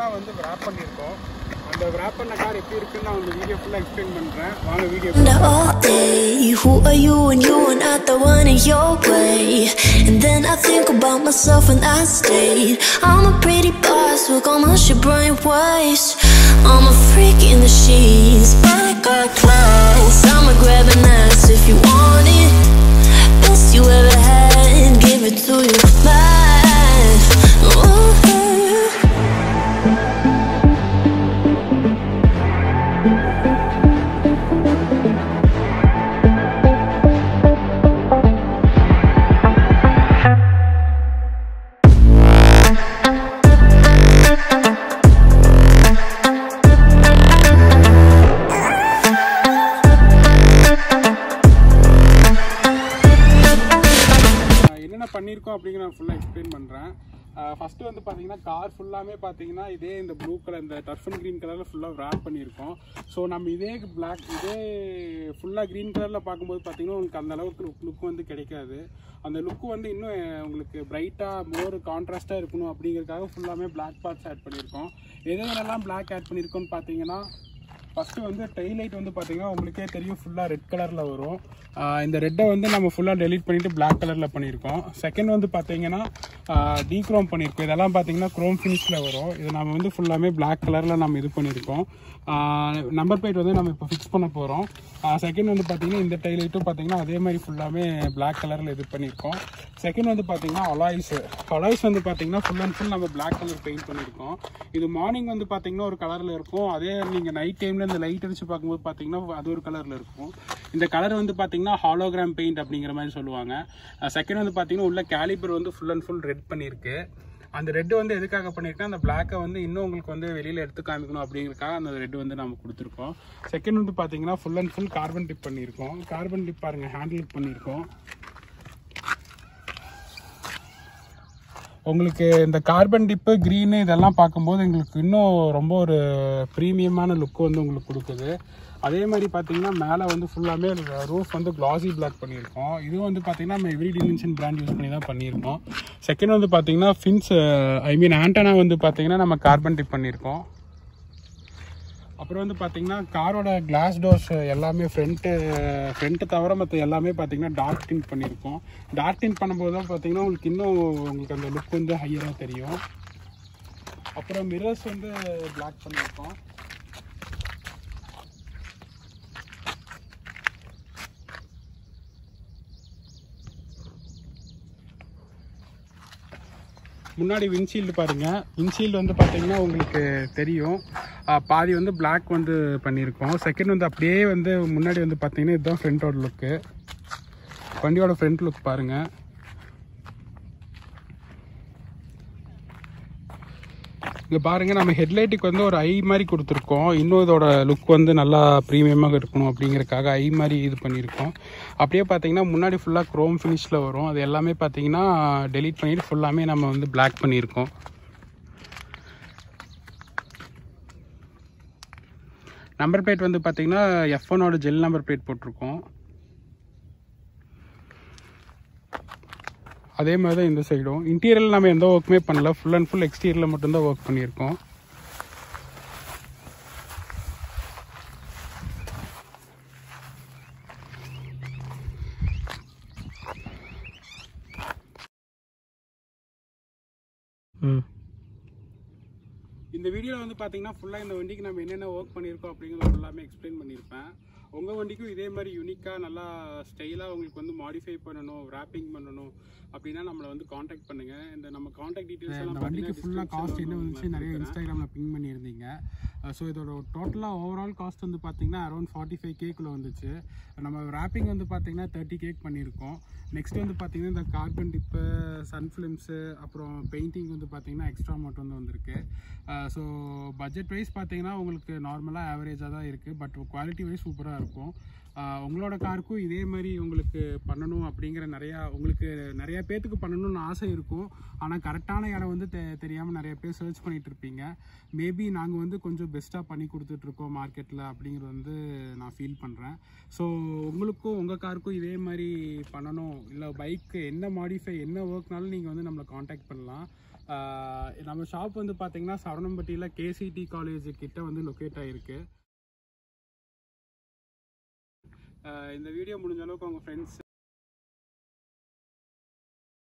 ஃபுல்லாக வந்து wrap பண்ணியிருக்கோம் அந்த wrap பண்ண கார் எப்படி இருக்குன்னு நான் உங்களுக்கு வீடியோ ஃபுல்லாக எக்ஸ்பிளைன் பண்ணுறேன் வாங்க video wonder all day Who are you and you are not the one in your way And then I think about myself and I stayed I'm a pretty boss with almost your brain waves I'm a freak in the sheets But I got class I'ma grab an ass if you want it Best you ever had Give it to you bad Ooh. என்னென்ன பண்ணியிருக்கோம் அப்படிங்கிற நான் ஃபுல்லாக explain பண்ணுறேன் first வந்து பார்த்தீங்கன்னா car ஃபுல்லாமே பார்த்தீங்கன்னா இதே இந்த ப்ளூ கலர் இந்த டர்ஃப் அண்ட் க்ரீன் கலரில் ஃபுல்லாக wrap பண்ணியிருக்கோம் ஸோ நம்ம இதே பிளாக் இதே ஃபுல்லாக க்ரீன் கலரில் பார்க்கும்போது பார்த்தீங்கன்னா உங்களுக்கு அந்த அளவுக்கு லுக் வந்து கிடைக்காது அந்த லுக்கு வந்து இன்னும் அஹ், உங்களுக்கு பிரைட்டாக மோர் கான்ட்ராஸ்ட்டாக இருக்கணும் அப்படிங்கிறதுக்காக ஃபுல்லாமே Black பார்ட்ஸ் ஆட் பண்ணியிருக்கோம் எது எதெல்லாம் Black ஆட் பண்ணியிருக்கோம்னு பார்த்தீங்கன்னா ஃபஸ்ட்டு வந்து லைட் வந்து பார்த்தீங்கன்னா உங்களுக்கே தெரியும் ஃபுல்லாக ரெட் கலரில் வரும் ஆஹ் இந்த ரெட்டை வந்து நம்ம ஃபுல்லாக டெலீட் பண்ணிவிட்டு Black கலரில் பண்ணியிருக்கோம் செகண்ட் வந்து பார்த்தீங்கன்னா டீக்ரோம் பண்ணியிருக்கோம் இதெல்லாம் பார்த்தீங்கன்னா க்ரோம் ஃபினிஷில் வரும் இது நம்ம வந்து ஃபுல்லாமே Black கலரில் நம்ம இது பண்ணியிருக்கோம் நம்பர் பிளேட் வந்து நம்ம இப்போ ஃபிக்ஸ் பண்ண போகிறோம் செகண்ட் வந்து பார்த்தீங்கன்னா இந்த லைட்டும் பார்த்தீங்கன்னா அதே மாதிரி ஃபுல்லாமே Black கலரில் இது பண்ணியிருக்கோம் செகண்ட் வந்து பார்த்தீங்கன்னா அலாய்ஸ் அலாய்ஸ் வந்து பார்த்தீங்கன்னா ஃபுல் அண்ட் ஃபுல் நம்ம Black கலர் பெயிண்ட் பண்ணியிருக்கோம் இது மார்னிங் வந்து பார்த்தீங்கன்னா ஒரு கலரில் இருக்கும் அதே நீங்கள் நைட் டைமில் இந்த லைட் அடிச்சு பார்க்கும்போது பார்த்தீங்கன்னா அது ஒரு கலரில் இருக்கும் இந்த கலர் வந்து பார்த்தீங்கன்னா ஹாலோகிராம் பெயிண்ட் அப்படிங்கிற மாதிரி சொல்லுவாங்க செகண்ட் வந்து பார்த்தீங்கன்னா உள்ள கேலிபர் வந்து ஃபுல் அண்ட் ஃபுல் ரெட் பண்ணியிருக்கு அந்த ரெட் வந்து எதுக்காக பண்ணியிருக்கேன் அந்த பிளாக்கை வந்து இன்னும் உங்களுக்கு வந்து வெளியில் எடுத்து காமிக்கணும் அப்படிங்கிறதுக்காக அந்த ரெட் வந்து நம்ம கொடுத்துருக்கோம் செகண்ட் வந்து பார்த்தீங்கன்னா full and full carbon dip பண்ணியிருக்கோம் கார்பன் டிப் பாருங்கள் ஹேண்டில் பண்ணியிருக்கோம் உங்களுக்கு இந்த கார்பன் டிப்பு க்ரீனு இதெல்லாம் பார்க்கும்போது எங்களுக்கு இன்னும் ரொம்ப ஒரு ப்ரீமியமான லுக் வந்து உங்களுக்கு கொடுக்குது அதே மாதிரி பார்த்தீங்கன்னா மேலே வந்து ஃபுல்லாமே ரூஃப் வந்து கிளாசி பிளாக் பண்ணியிருக்கோம் இது வந்து பார்த்தீங்கன்னா நம்ம எவ்ரி டிமென்ஷன் பிராண்ட் யூஸ் பண்ணி தான் பண்ணியிருக்கோம் செகண்ட் வந்து பார்த்தீங்கன்னா ஃபின்ஸ் ஐ மீன் ஆண்டனா வந்து பார்த்தீங்கன்னா நம்ம கார்பன் டிப் பண்ணியிருக்கோம் அப்புறம் வந்து பார்த்தீங்கன்னா காரோட கிளாஸ் டோர்ஸ் எல்லாமே ஃப்ரண்ட்டு ஃப்ரண்ட்டு தவிர மற்ற எல்லாமே பார்த்தீங்கன்னா டார்க் டின் பண்ணியிருக்கோம் டார்க் டின் பண்ணும்போது தான் பார்த்தீங்கன்னா உங்களுக்கு இன்னும் உங்களுக்கு அந்த லுக் வந்து ஹையராக தெரியும் அப்புறம் மிரர்ஸ் வந்து பிளாக் பண்ணியிருக்கோம் முன்னாடி விண்ட்ஷீல்டு பாருங்க விண்ட்ஷீல்டு வந்து பார்த்தீங்கன்னா உங்களுக்கு தெரியும் ஆ, பாதி வந்து Black வந்து பண்ணியிருக்கோம் செகண்ட் வந்து அப்படியே வந்து முன்னாடி வந்து பார்த்தீங்கன்னா இதுதான் ஃப்ரண்ட்டோட லுக்கு வண்டியோட ஃப்ரண்ட் லுக் பாருங்க இங்கே பாருங்க நம்ம ஹெட்லைட்டுக்கு வந்து ஒரு ஐ மாதிரி கொடுத்துருக்கோம் இன்னும் இதோட லுக் வந்து நல்லா ப்ரீமியமாக இருக்கணும் அப்படிங்கறதுக்காக ஐ மாதிரி இது பண்ணியிருக்கோம் அப்படியே பார்த்தீங்கன்னா முன்னாடி ஃபுல்லாக க்ரோம் ஃபினிஷில் வரும் அது எல்லாமே பார்த்தீங்கன்னா டெலீட் பண்ணிட்டு ஃபுல்லாமே நம்ம வந்து Black பண்ணியிருக்கோம் நம்பர் பிளேட் வந்து பார்த்தீங்கன்னா எஃப் ஒனோட ஜெல் நம்பர் பிளேட் போட்டிருக்கோம் அதே மாதிரி தான் இந்த சைடும் இன்டீரியரில் நம்ம எந்த ஒர்க்குமே பண்ணல ஃபுல் அண்ட் ஃபுல் எக்ஸ்டீரியரில் மட்டும்தான் ஒர்க் பண்ணியிருக்கோம் ம் இந்த வீடியோவில் வந்து பார்த்தீங்கன்னா ஃபுல்லாக இந்த வண்டிக்கு நம்ம என்னென்ன ஒர்க் பண்ணியிருக்கோம் அப்படிங்கிறத ஃபுல்லாமே எக்ஸ்பிளைன் பண்ணியிருப்பேன் உங்கள் வண்டிக்கும் இதே மாதிரி யூனிக்காக நல்லா ஸ்டைலாக உங்களுக்கு வந்து மாடிஃபை பண்ணணும் wrapping பண்ணணும் அப்படின்னா நம்மளை வந்து காண்டாக்ட் பண்ணுங்கள் இந்த நம்ம காண்டாக்ட் டீட்டெயில்ஸ் எல்லாம் வண்டிக்கு ஃபுல்லாக காஸ்ட் என்ன வந்துச்சு நிறைய இன்ஸ்டாகிராமில் பிங் பண்ணியிருந்தீங்க ஸோ இதோட டோட்டலாக ஓவரால் காஸ்ட் வந்து பார்த்தீங்கன்னா அரௌண்ட் ஃபார்ட்டி ஃபைவ் கேக்குள்ளே வந்துச்சு நம்ம wrapping வந்து பார்த்தீங்கன்னா தேர்ட்டி கேக் பண்ணியிருக்கோம் நெக்ஸ்ட் வந்து பார்த்தீங்கன்னா இந்த கார்பன் டிப்பு சன் ஃபிலிம்ஸு அப்புறம் பெயிண்டிங் வந்து பார்த்தீங்கன்னா எக்ஸ்ட்ரா மட்டும் வந்து வந்திருக்கு ஸோ பட்ஜெட் வைஸ் பார்த்தீங்கன்னா உங்களுக்கு நார்மலாக ஆவரேஜாக தான் இருக்குது பட் குவாலிட்டி வைஸ் சூப்பராக இருக்கும் ஆஹ் உங்களோட காருக்கும் இதே மாதிரி உங்களுக்கு பண்ணணும் அப்படிங்கிற நிறையா உங்களுக்கு நிறைய பேர்த்துக்கு பண்ணணும்னு ஆசை இருக்கும் ஆனால் கரெக்டான இடம் வந்து தெ தெரியாமல் நிறைய பேர் சர்ச் பண்ணிட்டு இருப்பீங்க மேபி நாங்கள் வந்து கொஞ்சம் பெஸ்ட்டாக பண்ணி கொடுத்துட்ருக்கோம் மார்க்கெட்டில் அப்படிங்கிறது வந்து நான் ஃபீல் பண்ணுறேன் ஸோ உங்களுக்கும் உங்கள் காருக்கும் இதே மாதிரி பண்ணணும் இல்லை பைக்கு என்ன மாடிஃபை என்ன ஒர்க்னாலும் நீங்கள் வந்து நம்மளை காண்டாக்ட் பண்ணலாம் ஆஹ் நம்ம ஷாப் வந்து பார்த்தீங்கன்னா சரவணம்பட்டியில் கேசிடி காலேஜ் கிட்ட வந்து லொக்கேட் ஆகிருக்கு இந்த வீடியோ முடிஞ்ச அளவுக்கு உங்கள் ஃப்ரெண்ட்ஸ்